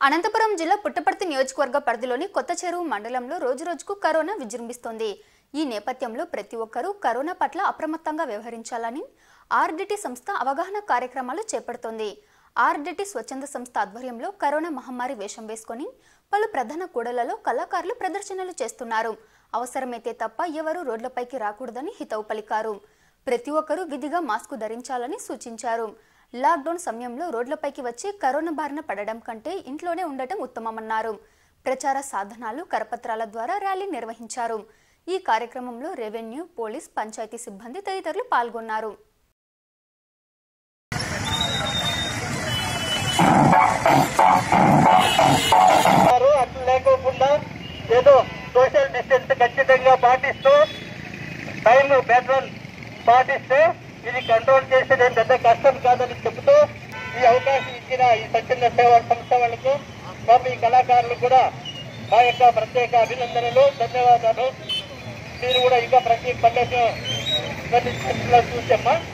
అనంతపురం జిల్లా పుట్టపర్తి నియోజకవర్గ పరిధిలోని కొత్త చెరువు మండలంలో రోజురోజుకు కరోనా విజృంభిస్తోంది ఈ నేపథ్యంలో ప్రతి ఒక్కరూ కరోనా పట్ల అప్రమత్తంగా వ్యవహరించాలని ఆర్డిటి సంస్థ అవగాహన కార్యక్రమాలు చేపడుతోంది ఆర్డిటి స్వచ్ఛంద సంస్థ ఆధ్వర్యంలో కరోనా మహమ్మారి వేషం వేసుకొని పలు ప్రధాన కూడలలో కళాకారులు ప్రదర్శనలు చేస్తున్నారు అవసరమైతే తప్ప ఎవరూ రోడ్లపైకి రాకూడదని హితవు పలికారు ప్రతి ఒక్కరూ విధిగా మాస్కు ధరించాలని సూచించారు లాక్డౌన్ సమయంలో రోడ్లపైకి వచ్చి కరోనా బారిన పడడం కంటే ఇంట్లోనే ఉండటం ఉత్తమమన్నారు ప్రచార సాధనాలు కరపత్రాల ద్వారా ర్యాలీ నిర్వహించారు ఈ కార్యక్రమంలో రెవెన్యూ పోలీస్ పంచాయతీ సిబ్బంది తదితరులు పాల్గొన్నారు వారు అట్లా లేకోకుండా ఏదో సోషల్ డిస్టెన్స్ ఖచ్చితంగా పాటిస్తూ టైం బెటర్ పాటిస్తే ఇది కంట్రోల్ చేసేది ఏం పెద్ద కష్టం కాదని చెబుతూ ఈ అవకాశం ఇచ్చిన ఈ స్వచ్ఛంద సేవా సంస్థ వాళ్ళకు పాప ఈ కళాకారులు కూడా మా యొక్క ప్రత్యేక అభినందనలు ధన్యవాదాలు మీరు కూడా ఇంకా ప్రతి పండుగ చూసమ్మా